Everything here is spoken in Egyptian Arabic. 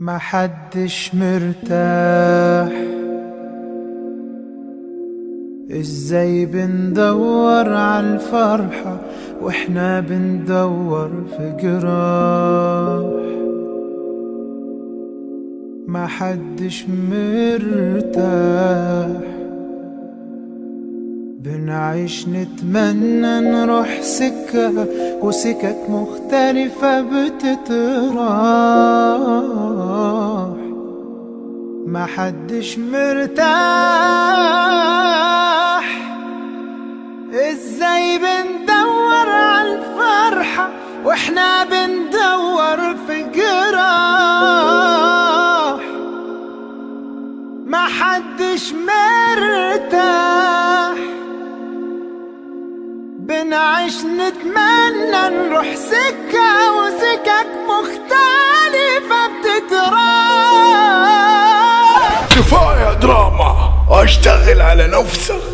ما حدش مرتاح ازاي بندور عالفرحة واحنا بندور في جراح ما حدش مرتاح بنعيش نتمنى نروح سكة وسكك مختلفة بتتراح ما حدش مرتاح ازاي بندور عالفرحة واحنا بندور في جراح ما حدش مرتاح بنعيش نتمنى نروح سكة وسكك مختلفة بتتراح كفاية دراما اشتغل على نفسك